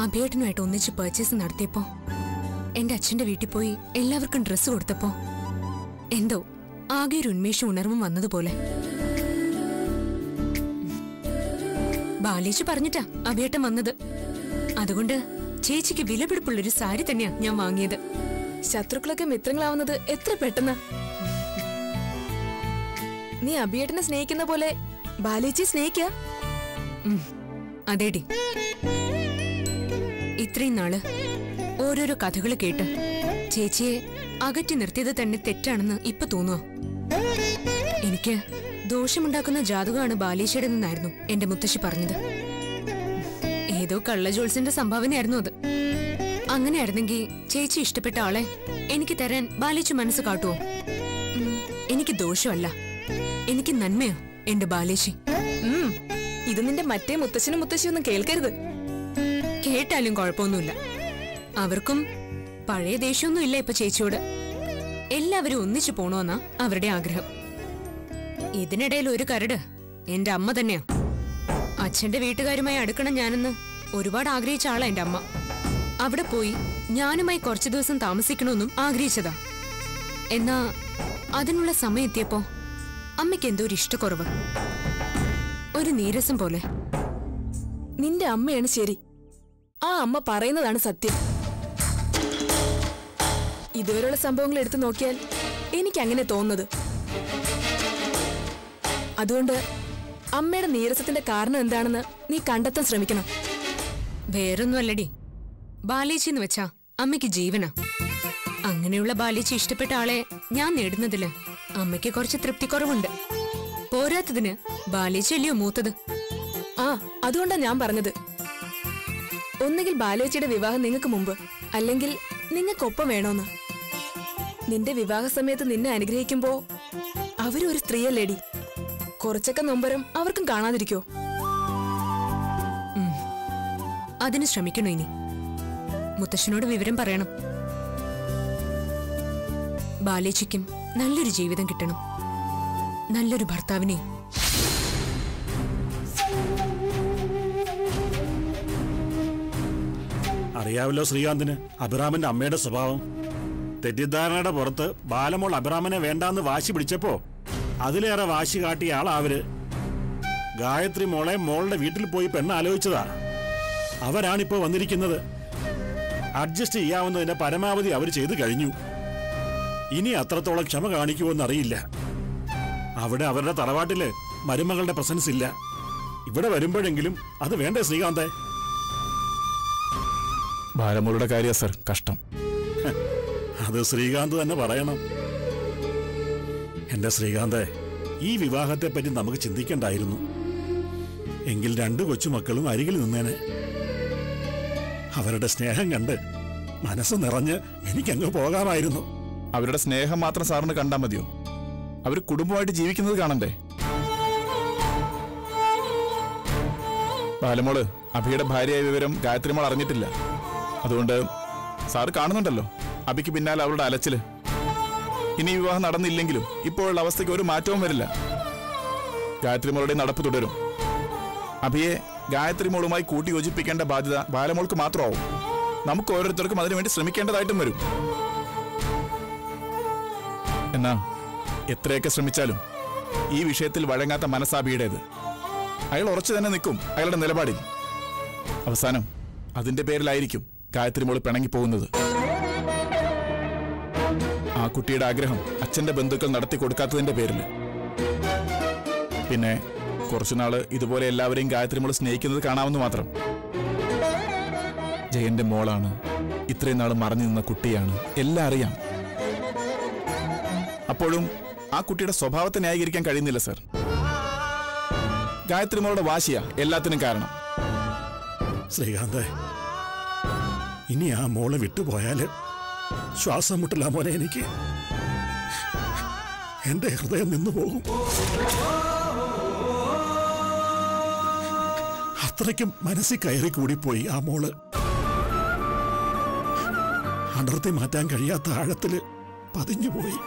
അഭിയേട്ടനുമായിട്ട് ഒന്നിച്ച് പർച്ചേസ് നടത്തിയപ്പോ എന്റെ അച്ഛന്റെ വീട്ടിൽ പോയി എല്ലാവർക്കും ഡ്രസ്സ് കൊടുത്തപ്പോ എന്തോ ആകെ ഒരു ഉന്മേഷം ഉണർവും വന്നതുപോലെ ബാലേച്ച് പറഞ്ഞിട്ടാ അഭിയേട്ടൻ വന്നത് അതുകൊണ്ട് ചേച്ചിക്ക് വിലപിടിപ്പുള്ളൊരു സാരി തന്നെയാ ഞാൻ വാങ്ങിയത് ശത്രുക്കളൊക്കെ മിത്രങ്ങളാവുന്നത് എത്ര പെട്ടെന്ന് നീ അഭിയേട്ടനെ സ്നേഹിക്കുന്ന പോലെ ബാലേച്ചി സ്നേഹിക്ക ഉം, അതേടി ഇത്രയും നാള് ഓരോരോ കഥകൾ കേട്ട് ചേച്ചിയെ അകറ്റി നിർത്തിയത് തന്നെ തെറ്റാണെന്ന് ഇപ്പൊ തോന്നുക എനിക്ക് ദോഷമുണ്ടാക്കുന്ന ജാതകമാണ് ബാലേശ്വരിൽ നിന്നായിരുന്നു എന്റെ മുത്തശ്ശി പറഞ്ഞത് ഏതോ കള്ള ജോൾസിന്റെ സംഭാവനയായിരുന്നു അത് അങ്ങനെയായിരുന്നെങ്കിൽ ചേച്ചി ഇഷ്ടപ്പെട്ട ആളെ എനിക്ക് തരാൻ ബാലേച്ചു മനസ്സ് കാട്ടുവോ ഉം, എനിക്ക് ദോഷമല്ല എനിക്ക് നന്മയോ എന്റെ ബാലേശി ഉം, ഇത് നിന്റെ മറ്റേ മുത്തശ്ശനും മുത്തശ്ശിയൊന്നും കേൾക്കരുത് കേട്ടാലും കുഴപ്പമൊന്നുമില്ല അവർക്കും പഴയ ദേഷ്യമൊന്നും ഇല്ല ഇപ്പൊ ചേച്ചിയോട് എല്ലാവരും ഒന്നിച്ചു പോണോന്നാ അവരുടെ ആഗ്രഹം ഇതിനിടയിൽ ഒരു കരട് എന്റെ അമ്മ തന്നെയാ അച്ഛന്റെ വീട്ടുകാരുമായി അടുക്കണം ഞാനെന്ന് ഒരുപാട് ആഗ്രഹിച്ച ആളാ എന്റെ അമ്മ അവിടെ പോയി ഞാനുമായി കുറച്ചു ദിവസം താമസിക്കണമെന്നും ആഗ്രഹിച്ചതാ എന്നാ അതിനുള്ള സമയം എത്തിയപ്പോ അമ്മയ്ക്ക് എന്തോ ഒരു ഇഷ്ടക്കുറവ് ഒരു നീരസം പോലെ നിന്റെ അമ്മയാണ് ശരി ആ അമ്മ പറയുന്നതാണ് സത്യം ഇതുവരെയുള്ള സംഭവങ്ങൾ എടുത്തു നോക്കിയാൽ എനിക്ക് അങ്ങനെ തോന്നുന്നത് അതുകൊണ്ട് അമ്മയുടെ നീരസത്തിന്റെ കാരണം എന്താണെന്ന് നീ കണ്ടെത്താൻ ശ്രമിക്കണം വേറൊന്നുമല്ലടി ബാലേച്ചി എന്ന് വെച്ചാ അമ്മയ്ക്ക് ജീവനാ അങ്ങനെയുള്ള ബാലേച്ചി ഇഷ്ടപ്പെട്ട ആളെ ഞാൻ നേടുന്നതില് അമ്മയ്ക്ക് കുറച്ച് തൃപ്തിക്കുറവുണ്ട് പോരാത്തതിന് ബാലേച്ചി അല്ലയോ മൂത്തത് ആ അതുകൊണ്ടാ ഞാൻ പറഞ്ഞത് ഒന്നുകിൽ ബാലേച്ചിയുടെ വിവാഹം നിങ്ങൾക്ക് മുമ്പ് അല്ലെങ്കിൽ നിങ്ങൾക്കൊപ്പം വേണോന്ന് നിന്റെ വിവാഹ സമയത്ത് നിന്നെ അനുഗ്രഹിക്കുമ്പോ അവരും ഒരു സ്ത്രീയല്ലേടി കുറച്ചൊക്കെ നൊമ്പരം അവർക്കും കാണാതിരിക്കോ അതിന് ശ്രമിക്കണോ ഇനി മുത്തശ്ശനോട് വിവരം പറയണം ബാലേച്ചിക്കും നല്ലൊരു ജീവിതം കിട്ടണം നല്ലൊരു ഭർത്താവിനെയും അറിയാവല്ലോ ശ്രീകാന്തിന് അഭിറാമന്റെ അമ്മയുടെ സ്വഭാവം തെറ്റിദ്ധാരണയുടെ പുറത്ത് ബാലമോൾ അഭിറാമനെ വേണ്ടാന്ന് വാശി പിടിച്ചപ്പോ അതിലേറെ വാശി കാട്ടിയ ആളാവര് ഗായത്രി മോളെ മോളുടെ വീട്ടിൽ പോയി പെണ്ണ് ആലോചിച്ചതാ അവരാണിപ്പോ വന്നിരിക്കുന്നത് അഡ്ജസ്റ്റ് ചെയ്യാവുന്നതിന്റെ പരമാവധി അവർ ചെയ്തു കഴിഞ്ഞു ഇനി അത്രത്തോളം ക്ഷമ കാണിക്കുമോന്നറിയില്ല അവിടെ അവരുടെ തറവാട്ടില് മരുമകളുടെ പ്രസൻസ് ഇല്ല ഇവിടെ വരുമ്പോഴെങ്കിലും അത് വേണ്ടേ ശ്രീകാന്തേ ബാലമോളുടെ കാര്യ സർ കഷ്ടം അത് ശ്രീകാന്ത് തന്നെ പറയണം എന്റെ ശ്രീകാന്തെ ഈ വിവാഹത്തെ പറ്റി നമുക്ക് ചിന്തിക്കണ്ടായിരുന്നു എങ്കിൽ രണ്ടു കൊച്ചുമക്കളും അരികിൽ നിന്നേനെ അവരുടെ സ്നേഹം കണ്ട് മനസ്സ് നിറഞ്ഞ് എനിക്കങ്ങ് പോകാമായിരുന്നു അവരുടെ സ്നേഹം മാത്രം സാറിന് കണ്ടാൽ മതിയോ അവർ കുടുംബമായിട്ട് ജീവിക്കുന്നത് കാണണ്ടേ ബാലമോള് അഭിയുടെ ഭാര്യയായ വിവരം ഗായത്രിമോൾ അറിഞ്ഞിട്ടില്ല അതുകൊണ്ട് സാറ് കാണുന്നുണ്ടല്ലോ അഭിക്ക് പിന്നാലെ അവളുടെ അലച്ചില് ഇനി ഈ വിവാഹം നടന്നില്ലെങ്കിലും ഇപ്പോഴുള്ള അവസ്ഥയ്ക്ക് ഒരു മാറ്റവും വരില്ല ഗായത്രിമോളുടെ നടപ്പ് തുടരും അഭിയെ ഗായത്രിമോളുമായി കൂട്ടി യോജിപ്പിക്കേണ്ട ബാധ്യത ബാലമോൾക്ക് മാത്രമാവും നമുക്ക് ഓരോരുത്തർക്കും അതിനുവേണ്ടി ശ്രമിക്കേണ്ടതായിട്ടും വരും എന്നാ എത്രയൊക്കെ ശ്രമിച്ചാലും ഈ വിഷയത്തിൽ വഴങ്ങാത്ത മനസ്സാബിയുടേത് അയാൾ ഉറച്ചു തന്നെ നിൽക്കും അയാളുടെ നിലപാടിൽ അവസാനം അതിന്റെ പേരിലായിരിക്കും ഗായത്രി മോള് പിണങ്ങിപ്പോകുന്നത് ആ കുട്ടിയുടെ ആഗ്രഹം അച്ഛന്റെ ബന്ധുക്കൾ നടത്തി കൊടുക്കാത്തതിന്റെ പേരിൽ പിന്നെ കുറച്ചുനാള് ഇതുപോലെ എല്ലാവരെയും ഗായത്രി മോള് സ്നേഹിക്കുന്നത് കാണാമെന്ന് മാത്രം ജയന്റെ മോളാണ് ഇത്രയും നാൾ മറഞ്ഞു നിന്ന കുട്ടിയാണ് എല്ലാം അറിയാം അപ്പോഴും ആ കുട്ടിയുടെ സ്വഭാവത്തെ ന്യായീകരിക്കാൻ കഴിയുന്നില്ല സർ ഗായത്രി മോളുടെ വാശിയാ എല്ലാത്തിനും കാരണം ശ്രീകാന്ത് ഇനി ആ മോള് വിട്ടുപോയാല് ശ്വാസം മുട്ടില്ല മോനെ എനിക്ക് എന്റെ ഹൃദയം നിന്നു പോകും അത്രയ്ക്കും മനസ്സിൽ കയറി കൂടിപ്പോയി ആ മോള് അടർത്തി മാറ്റാൻ കഴിയാത്ത ആഴത്തില് പതിഞ്ഞുപോയി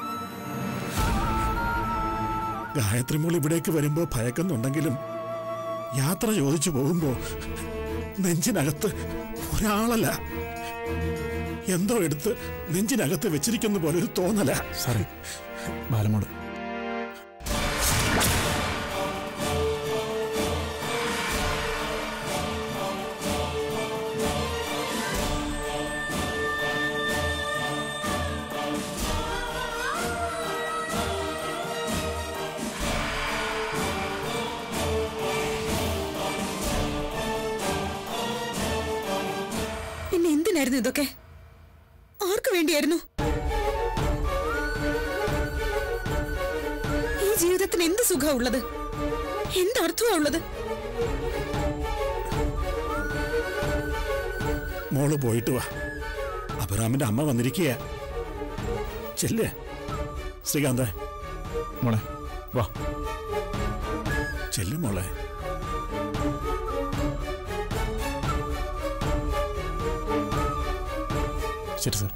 ഗായത്രി മോൾ ഇവിടേക്ക് വരുമ്പോ ഭയക്കുന്നുണ്ടെങ്കിലും യാത്ര ചോദിച്ചു പോകുമ്പോ നെഞ്ചിനകത്ത് ഒരാളല്ല എന്തോ എടുത്ത് നെഞ്ചിനകത്ത് വെച്ചിരിക്കുന്ന പോലെ ഒരു തോന്നല സാറേ ബാലമോള് പിന്നെ എന്തിനായിരുന്നു ഇതൊക്കെ ആർക്ക് വേണ്ടിയായിരുന്നു ഈ ജീവിതത്തിന് എന്ത് സുഖമാ ഉള്ളത് എന്തർത്ഥമാ ഉള്ളത് മോള് പോയിട്ട് വാ അബ്രാമിന്റെ അമ്മ വന്നിരിക്കുക ചെല്ലേ ശ്രീകാന്ത മോളെ വാ ചെല്ലു മോളെ ശരി സാർ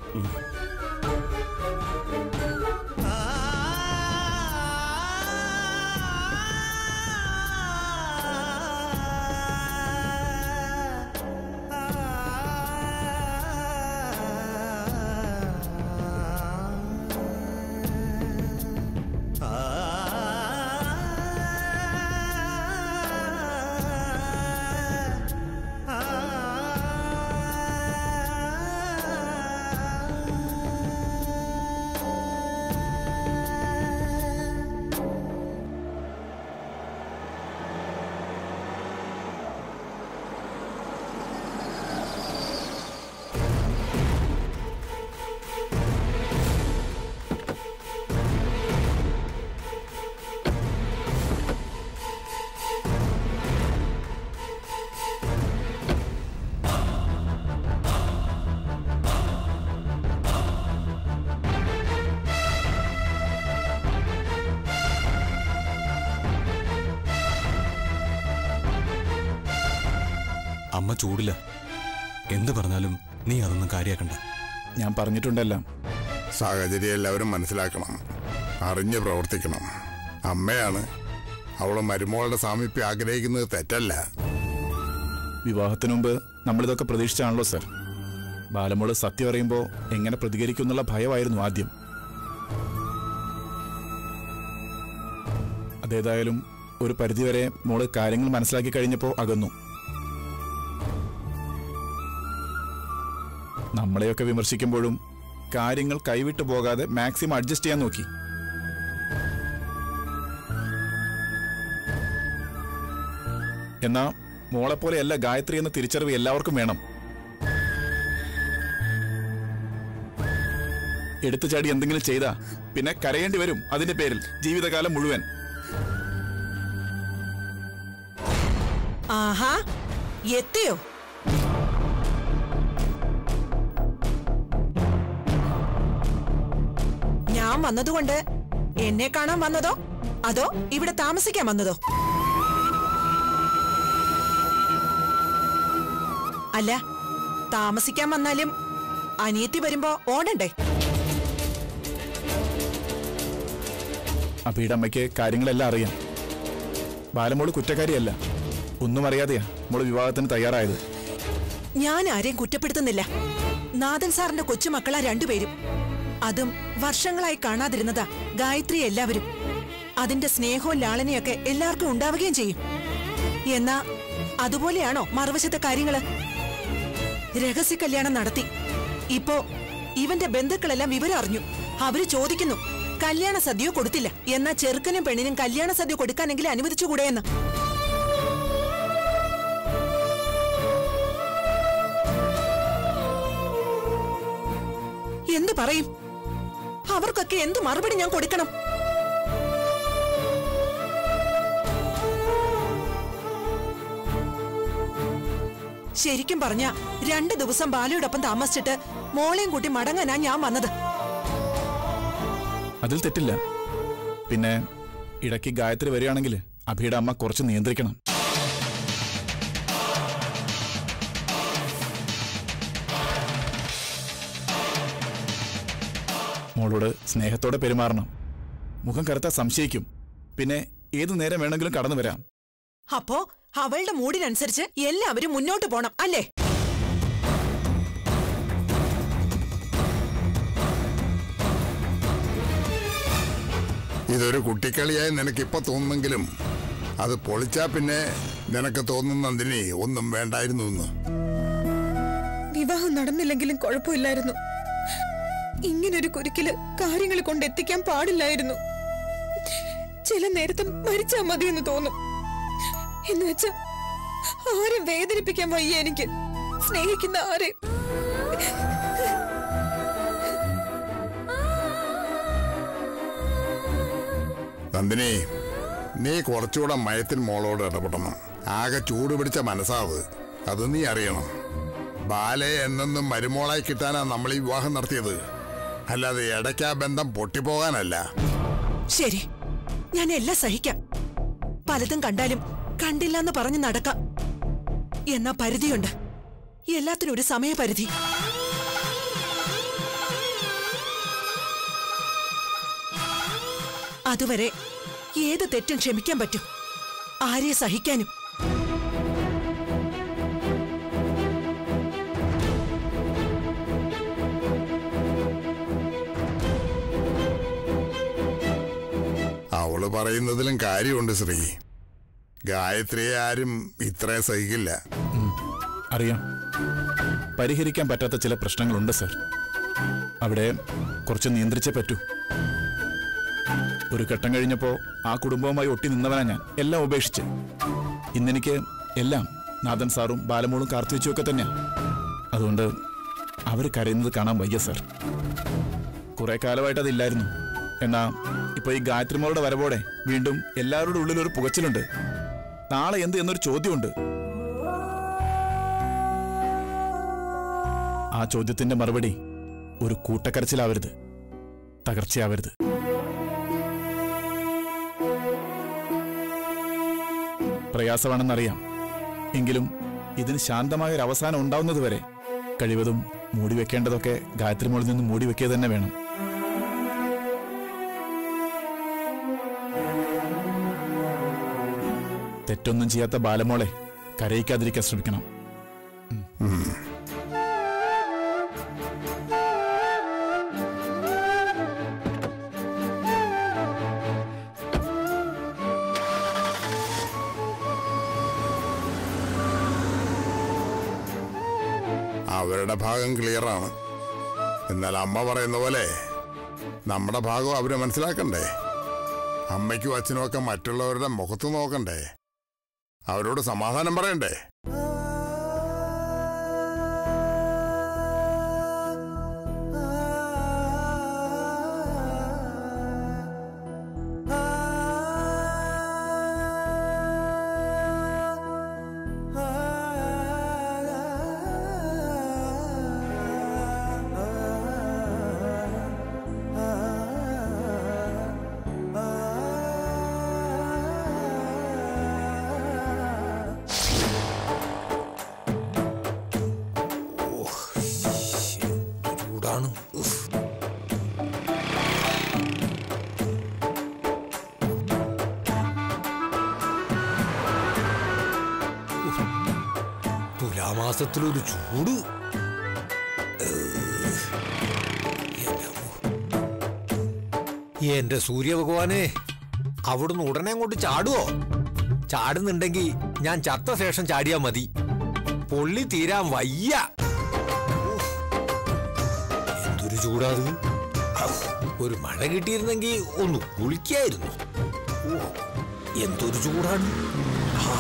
അമ്മ ചൂടില്ല എന്ത് പറഞ്ഞാലും നീ അതൊന്നും കാര്യാക്കണ്ട ഞാൻ പറഞ്ഞിട്ടുണ്ടെല്ലാം സാഹചര്യം എല്ലാവരും മനസ്സിലാക്കണം അറിഞ്ഞ് പ്രവർത്തിക്കണം അമ്മയാണ് അവളെ മരുമോളുടെ സാമീപ്യം ആഗ്രഹിക്കുന്നത് തെറ്റല്ല വിവാഹത്തിന് മുമ്പ് നമ്മളിതൊക്കെ പ്രതീക്ഷിച്ചാണല്ലോ സർ ബാലമോള് സത്യം അറിയുമ്പോൾ എങ്ങനെ പ്രതികരിക്കും എന്നുള്ള ഭയമായിരുന്നു ആദ്യം അതേതായാലും ഒരു പരിധിവരെ മോള് കാര്യങ്ങൾ മനസ്സിലാക്കി കഴിഞ്ഞപ്പോൾ അകന്നു നമ്മളെയൊക്കെ വിമർശിക്കുമ്പോഴും കാര്യങ്ങൾ കൈവിട്ടു പോകാതെ മാക്സിമം അഡ്ജസ്റ്റ് ചെയ്യാൻ നോക്കി എന്നാ മോളെപ്പോലെയല്ല ഗായത്രി എന്ന തിരിച്ചറിവ് എല്ലാവർക്കും വേണം എടുത്തു ചാടി എന്തെങ്കിലും ചെയ്താ പിന്നെ കരയേണ്ടി വരും അതിന്റെ പേരിൽ ജീവിതകാലം മുഴുവൻ ആഹാ എത്തിയോ ഞാൻ വന്നതുകൊണ്ട് എന്നെ കാണാൻ വന്നതോ അതോ ഇവിടെ താമസിക്കാൻ വന്നതോ അല്ല താമസിക്കാൻ വന്നാലും അനിയത്തി വരുമ്പോ ഓടണ്ടേ അബിയുടെ അമ്മയ്ക്ക് കാര്യങ്ങളെല്ലാം അറിയാം ബാലമോള് കുറ്റക്കാരിയല്ല ഒന്നും അറിയാതെയാ മോള് വിവാഹത്തിന് തയ്യാറായത് ഞാൻ ആരെയും കുറ്റപ്പെടുത്തുന്നില്ല നാഥൻ സാറിന്റെ കൊച്ചുമക്കളാ രണ്ടുപേരും അതും വർഷങ്ങളായി കാണാതിരുന്നതാ ഗായത്രി എല്ലാവരും അതിന്റെ സ്നേഹവും ലാളനയൊക്കെ എല്ലാവർക്കും ഉണ്ടാവുകയും ചെയ്യും എന്നാ അതുപോലെയാണോ മറുവശത്തെ കാര്യങ്ങള് രഹസ്യ കല്യാണം നടത്തി ഇപ്പോ ഇവന്റെ ബന്ധുക്കളെല്ലാം വിവരം അറിഞ്ഞു അവര് ചോദിക്കുന്നു കല്യാണ സദ്യയോ കൊടുത്തില്ല എന്നാ ചെറുക്കനും പെണ്ണിനും കല്യാണ സദ്യ കൊടുക്കാനെങ്കിലും അനുവദിച്ചുകൂടെയെന്ന് എന്ത് പറയും അവർക്കൊക്കെ എന്ത് മറുപടി ഞാൻ കൊടുക്കണം ശരിക്കും പറഞ്ഞ രണ്ട് ദിവസം ബാലയോടൊപ്പം താമസിച്ചിട്ട് മോളെയും കൂട്ടി മടങ്ങാനാ ഞാൻ വന്നത് അതിൽ തെറ്റില്ല പിന്നെ ഇടയ്ക്ക് ഗായത്രി വരികയാണെങ്കിൽ അഭിയുടെ അമ്മ കുറച്ച് നിയന്ത്രിക്കണം മോളോട് സ്നേഹത്തോടെ പെരുമാറണം മുഖം കറുത്ത സംശയിക്കും പിന്നെ ഏതു നേരം വേണമെങ്കിലും കടന്നു വരാം അപ്പോ അവളുടെ മൂഡിനനുസരിച്ച് എല്ലാവരും മുന്നോട്ട് പോണം അല്ലേ ഇതൊരു കുട്ടിക്കളിയായി നിനക്കിപ്പോ തോന്നുന്നെങ്കിലും അത് പൊളിച്ചാ പിന്നെ നിനക്ക് തോന്നുന്ന നന്ദിനി ഒന്നും വേണ്ടായിരുന്നു എന്ന് വിവാഹം നടന്നില്ലെങ്കിലും കുഴപ്പമില്ലായിരുന്നു ഇങ്ങനൊരു കുരുക്കില് കാര്യങ്ങൾ കൊണ്ട് എത്തിക്കാൻ പാടില്ലായിരുന്നു ചില നേരത്തെ മരിച്ചാ മതിയെന്ന് തോന്നും എന്ന് വെച്ചാ ആരും വേദനിപ്പിക്കാൻ വയ്യ എനിക്ക് സ്നേഹിക്കുന്ന ആരെയും നന്ദിനി നീ കുറച്ചുകൂടെ മയത്തിൽ മോളോട് ഇടപെടണം ആകെ ചൂട് പിടിച്ച മനസ്സാവ് അത് നീ അറിയണം ബാലയെ എന്നെന്നും മരുമോളായി കിട്ടാനാ നമ്മൾ ഈ വിവാഹം നടത്തിയത് അല്ലാതെ ഇടയ്ക്കാ ബന്ധം പൊട്ടിപ്പോകാനല്ല ശരി ഞാൻ എല്ലാം സഹിക്കാം പലതും കണ്ടാലും കണ്ടില്ലെന്ന് പറഞ്ഞ് നടക്കാം എന്നാ പരിധിയുണ്ട് എല്ലാത്തിനും ഒരു സമയപരിധി അതുവരെ ഏത് തെറ്റും ക്ഷമിക്കാൻ പറ്റും ആരെ സഹിക്കാനും അവള് പറയുന്നതിലും കാര്യമുണ്ട് ശ്രീ ഗായത്രിയെ ആരും ഇത്രയും സഹിക്കില്ല അറിയാം പരിഹരിക്കാൻ പറ്റാത്ത ചില പ്രശ്നങ്ങളുണ്ട് സർ അവിടെ കുറച്ച് നിയന്ത്രിച്ചേ പറ്റൂ ഒരു ഘട്ടം കഴിഞ്ഞപ്പോൾ ആ കുടുംബവുമായി ഒട്ടി നിന്നവനാ ഞാൻ എല്ലാം ഉപേക്ഷിച്ച് ഇന്നെനിക്ക് എല്ലാം നാഥൻ സാറും ബാലമോളും കാർത്തിവെച്ചും ഒക്കെ തന്നെയാ അതുകൊണ്ട് അവർ കരയുന്നത് കാണാൻ വയ്യ സർ കുറെ കാലമായിട്ട് അതില്ലായിരുന്നു എന്നാ ഇപ്പൊ ഈ ഗായത്രിമോളുടെ വരവോടെ വീണ്ടും എല്ലാവരുടെ ഉള്ളിൽ ഒരു പുകച്ചിലുണ്ട് നാളെ എന്ത് എന്നൊരു ചോദ്യമുണ്ട് ആ ചോദ്യത്തിന്റെ മറുപടി ഒരു കൂട്ടക്കരച്ചിലാവരുത് തകർച്ചയാവരുത് പ്രയാസമാണെന്നറിയാം എങ്കിലും ഇതിന് ശാന്തമായ ഒരു അവസാനം ഉണ്ടാവുന്നതുവരെ കഴിവതും മൂടിവെക്കേണ്ടതൊക്കെ ഗായത്രി മോളിൽ നിന്ന് മൂടിവെക്കുക തന്നെ വേണം തെറ്റൊന്നും ചെയ്യാത്ത ബാലമോളെ കരയിക്കാതിരിക്കാൻ ശ്രമിക്കണം അവരുടെ ഭാഗം ക്ലിയറാണ് എന്നാൽ അമ്മ പറയുന്ന പോലെ നമ്മുടെ ഭാഗം അവര് മനസ്സിലാക്കണ്ടേ അമ്മയ്ക്കും അച്ഛനും ഒക്കെ മറ്റുള്ളവരുടെ മുഖത്ത് നോക്കണ്ടേ അവരോട് സമാധാനം പറയണ്ടേ ചൂടാണ് ഉഫ്. ഉഫ്. തുലാമാസത്തിലൊരു ചൂട് എന്റെ സൂര്യഭഗവാനെ അവിടുന്ന് ഉടനെ അങ്ങോട്ട് ചാടുവോ ചാടുന്നുണ്ടെങ്കിൽ ഞാൻ ചത്ത ശേഷം ചാടിയാ മതി പൊള്ളി തീരാൻ വയ്യ എന്തൊരു ചൂടാത് ഔ, ഒരു മഴ കിട്ടിയിരുന്നെങ്കിൽ ഒന്ന് കുളിക്കായിരുന്നു ഓ, എന്തൊരു ചൂടാണ് ആ,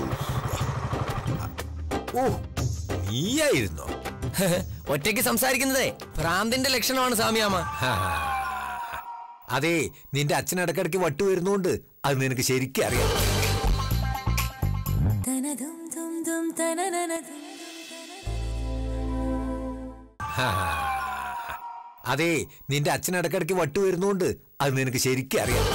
ഓ നീയായിരുന്നോ ഒറ്റയ്ക്ക് സംസാരിക്കുന്നതേ ഭ്രാന്തിന്റെ ലക്ഷണമാണ് സാമിയാമ്മ ഹാ. അതെ നിന്റെ അച്ഛൻ ഇടക്കിടയ്ക്ക് വട്ടു വരുന്നോണ്ട് അത് നിനക്ക് ശരിക്കും അറിയാം ഹാ. അതെ നിന്റെ അച്ഛൻ ഇടക്കിടയ്ക്ക് വട്ടു വരുന്നോണ്ട് അത് നിനക്ക് ശരിക്കും അറിയാം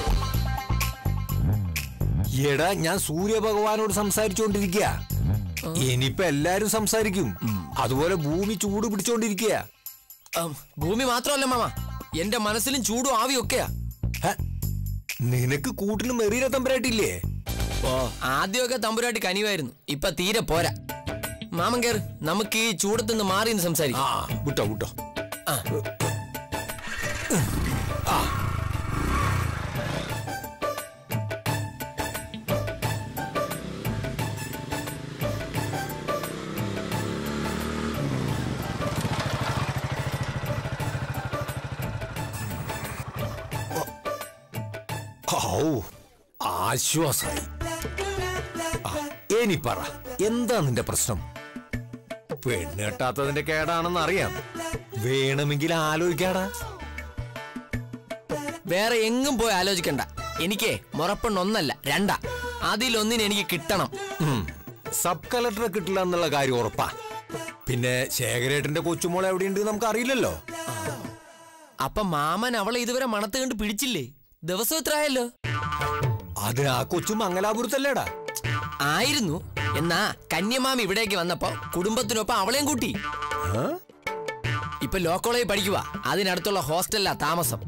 എടാ ഞാൻ സൂര്യഭഗവാനോട് സംസാരിച്ചുകൊണ്ടിരിക്കുക ഇനിയിപ്പൊ എല്ലാരും സംസാരിക്കും അതുപോലെ ഭൂമി ചൂട് പിടിച്ചോണ്ടിരിക്കുക ഉം, ഭൂമി മാത്രമല്ല മാമ എന്റെ മനസ്സിലും ചൂടും ആവിയും ഒക്കെയാ ഹ, നിനക്ക് കൂട്ടിന് മെറീന തമ്പരായിട്ടില്ലേ ഓ ആദ്യമൊക്കെ തമ്പുരാട്ടി കനിവായിരുന്നു ഇപ്പൊ തീരെ പോരാ മാമൻ കേറ് നമുക്ക് ഈ ചൂടത്തുനിന്ന് മാറി നിന്ന് സംസാരിക്കാം ആ വിട്ടോ വിട്ടോ ആ. ഔ ആശ്വാസായി ആ, ഇനി പറ എന്താ നിന്റെ പ്രശ്നം പെണ്ണ് കെട്ടാത്തതിന്റെ കേടാണെന്ന് അറിയാം വേണമെങ്കിൽ ആലോചിക്കാടാ വേറെ എങ്ങും പോയി ആലോചിക്കണ്ട എനിക്ക് മുറപ്പെണ്ണ് ഒന്നല്ല രണ്ടാ അതിലൊന്നിന് എനിക്ക് കിട്ടണം ഉം. സബ് കളക്ടറെ കിട്ടില്ല എന്നുള്ള കാര്യം ഉറപ്പാ പിന്നെ ശേഖരേട്ടന്റെ കൊച്ചുമോളെ എവിടെയുണ്ട് നമുക്ക് അറിയില്ലല്ലോ അപ്പൊ മാമൻ അവളെ ഇതുവരെ മണത്ത് കണ്ട് പിടിച്ചില്ലേ ദിവസം എത്ര ആയല്ലോ അത് ആ കൊച്ചു മംഗലാപുരത്തല്ലേടാ ആയിരുന്നു എന്നാ കന്യമാമ ഇവിടേക്ക് വന്നപ്പോ കുടുംബത്തിനൊപ്പം അവളെയും കൂട്ടി ഇപ്പൊ ലോ കോളേജിൽ പഠിക്കുക അതിനടുത്തുള്ള ഹോസ്റ്റലിലാ താമസം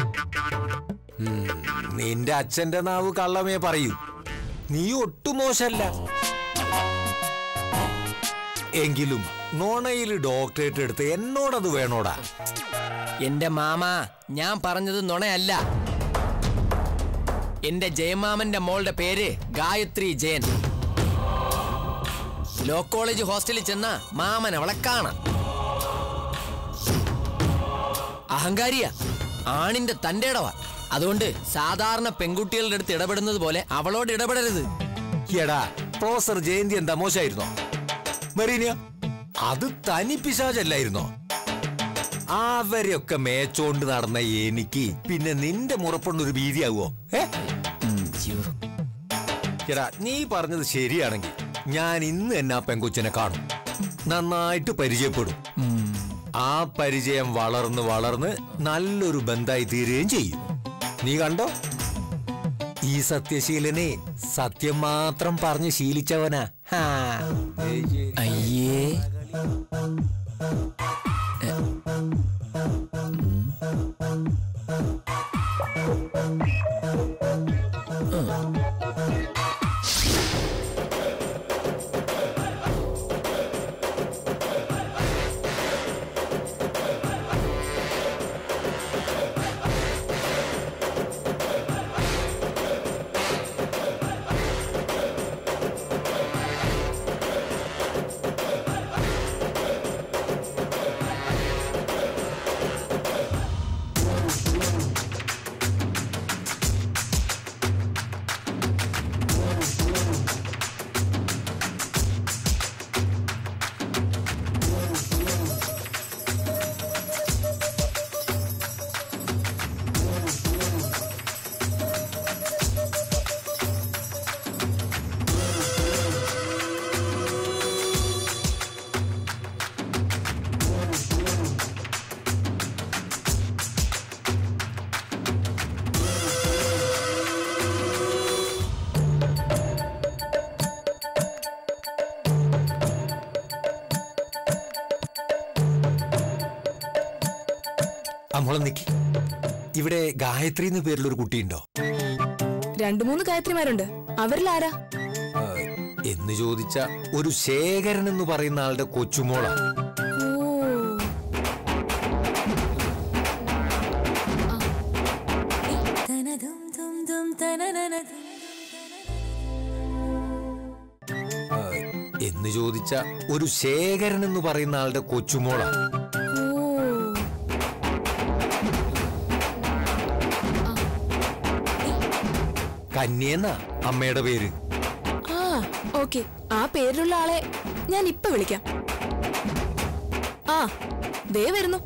നിന്റെ അച്ഛന്റെ നാവ് കള്ളമേ പറയൂ നീ ഒട്ടും മോശല്ല എങ്കിലും നോണയിൽ ഡോക്ടറേറ്റ് എടുത്ത് എന്നോടത് വേണോടാ എന്റെ മാമ ഞാൻ പറഞ്ഞത് നുണയല്ല എന്റെ ജയമാമന്റെ മോളുടെ പേര് ഗായത്രി ജയൻ ലോ കോളേജ് ഹോസ്റ്റലിൽ ചെന്ന മാമൻ അവളെ കാണാം അഹങ്കാരിയ ആണിന്റെ തന്റെ ഇടവ അതുകൊണ്ട് സാധാരണ പെൺകുട്ടികളുടെ അടുത്ത് ഇടപെടുന്നത് പോലെ അവളോട് ഇടപെടരുത് എടാ പ്രൊഫസർ ജയന്തി എന്താ മോശമായിരുന്നോ മെറീനിയ അത് തനി പിശാചല്ലായിരുന്നോ അവരെയൊക്കെ മേച്ചോണ്ട് നടന്ന എനിക്ക് പിന്നെ നിന്റെ മുറപ്പൊണ്ണൊരു ഭീതിയാവോ ഏ എടാ നീ പറഞ്ഞത് ശരിയാണെങ്കിൽ ഞാൻ ഇന്ന് തന്നെ ആ പെങ്കൊച്ചിനെ കാണും നന്നായിട്ട് പരിചയപ്പെടും ആ പരിചയം വളർന്ന് വളർന്ന് നല്ലൊരു ബന്ധായി തീരുകയും ചെയ്യും നീ കണ്ടോ ഈ സത്യശീലനെ സത്യം മാത്രം പറഞ്ഞ് ശീലിച്ചവനാ ഹാ. ഏയ് ശരി. അയ്യേ അമ്മോളം നിക്ക് ഇവിടെ ഗായത്രി എന്ന പേരിലൊരു കുട്ടിയുണ്ടോ രണ്ടു മൂന്ന് ഗായത്രിമാരുണ്ട് അവരിൽ ആരാ ആ, എന്ന് ചോദിച്ച ഒരു ശേഖരൻ എന്ന് പറയുന്ന ആളുടെ കൊച്ചുമോളാ ഓ ആ, എന്ന് ചോദിച്ച ഒരു ശേഖരൻ എന്ന് പറയുന്ന ആളുടെ കൊച്ചുമോളാ ഓ കന്യെന്ന അമ്മയുടെ പേര് ആ ഓക്കെ ആ പേരിലുള്ള ആളെ ഞാൻ ഇപ്പൊ വിളിക്കാം ആ ദേ വരുന്നു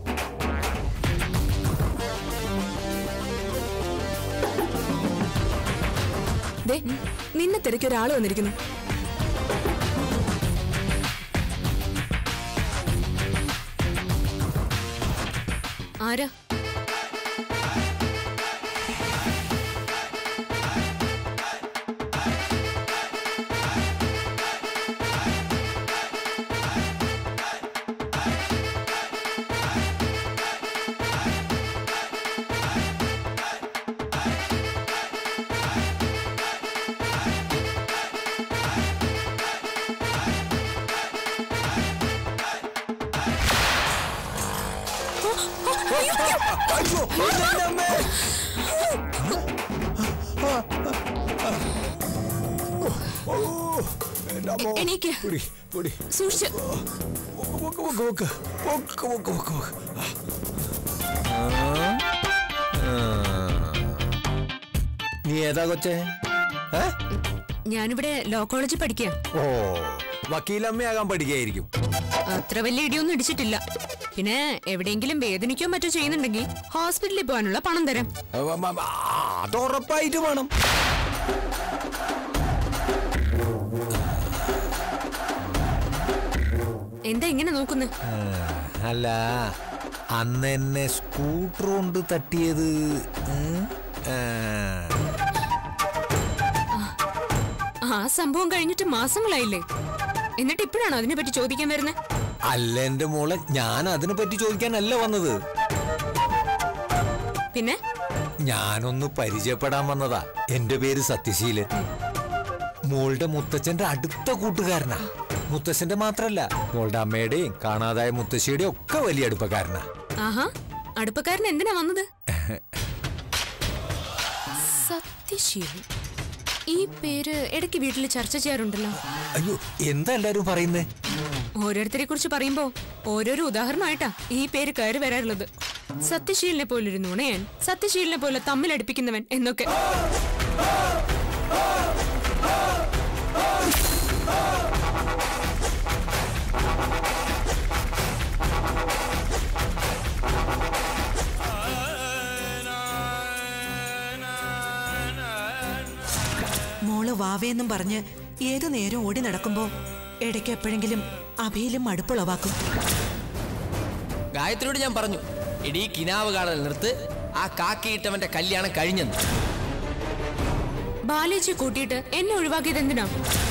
ദേ നിന്നെ തിരക്കി ഒരാൾ വന്നിരിക്കുന്നു ആരാ അയ്യോ, ഇതെന്റെ അമ്മേ. എന്റെ അമ്മോ. എണീക്ക് പിടി, പിടി. സൂക്ഷിച്ച് പൊക്ക്, പൊക്ക്, പൊക്ക്. പൊക്ക്, പൊക്ക്, പൊക്ക്, പൊക്ക്. ആ. നീ ഏതാ കൊച്ചേ ഏ? ഞാനിവിടെ ലോ കോളേജിൽ പഠിക്കുക ഓ വക്കീലമ്മയാകാൻ പഠിക്കായിരിക്കും അത്ര വലിയ ഇടിയൊന്നും ഇടിച്ചിട്ടില്ല പിന്നെ എവിടെയെങ്കിലും വേദനിക്കോ മറ്റോ ചെയ്യുന്നുണ്ടെങ്കിൽ ഹോസ്പിറ്റലിൽ പോകാനുള്ള പണം തരാം അവ- അവ- ആ, അത് ഉറപ്പായിട്ട് വേണം എന്താ ഇങ്ങനെ നോക്കുന്നു ആ, അല്ല അന്ന് എന്നെ സ്കൂട്ടർ കൊണ്ട് തട്ടിയത് ഉം, ആ, ആ സംഭവം കഴിഞ്ഞിട്ട് മാസങ്ങളായില്ലേ എന്നിട്ട് ഇപ്പോഴാണോ അതിനെ പറ്റി ചോദിക്കാൻ വരുന്നത് അല്ല എന്റെ മോളെ ഞാൻ അതിനെ പറ്റി ചോദിക്കാനല്ല വന്നത് പിന്നെ ഞാനൊന്ന് പരിചയപ്പെടാൻ വന്നതാ എന്റെ പേര് സത്യശീലൻ മോളുടെ മുത്തച്ഛന്റെ അടുത്ത കൂട്ടുകാരനാ മുത്തച്ഛന്റെ മാത്രല്ല മോളുടെ അമ്മയുടെയും കാണാതായ മുത്തശ്ശിയുടെയും ഒക്കെ വലിയ അടുപ്പക്കാരനാ ആഹാ അടുപ്പക്കാരൻ എന്തിനാ വന്നത് സത്യശീലൻ ഈ പേര് ഇടയ്ക്ക് വീട്ടിൽ ചർച്ച ചെയ്യാറുണ്ടല്ലോ അയ്യോ എന്താ എല്ലാരും പറയുന്നേ ഓരോരുത്തരെ കുറിച്ച് പറയുമ്പോ ഓരോരോ ഉദാഹരണമായിട്ടാ ഈ പേര് കയറി വരാറുള്ളത് സത്യശീലിനെ പോലൊരു നുണയൻ സത്യശീലിനെ പോലെ തമ്മിലടുപ്പിക്കുന്നവൻ എന്നൊക്കെ മോള് വാവേന്നും പറഞ്ഞ് ഏതു നേരം ഓടി നടക്കുമ്പോ ഇടയ്ക്ക് എപ്പോഴെങ്കിലും അഭിയിലും മടുപ്പുളവാക്കും ഗായത്രിയോട് ഞാൻ പറഞ്ഞു എടീ കിനാവ് കാണൽ നിർത്ത് ആ കാക്കിയിട്ടവന്റെ കല്യാണം കഴിഞ്ഞെന്ന് ബാലേജി കൂട്ടിയിട്ട് എന്നെ ഒഴിവാക്കിയത് എന്തിനാ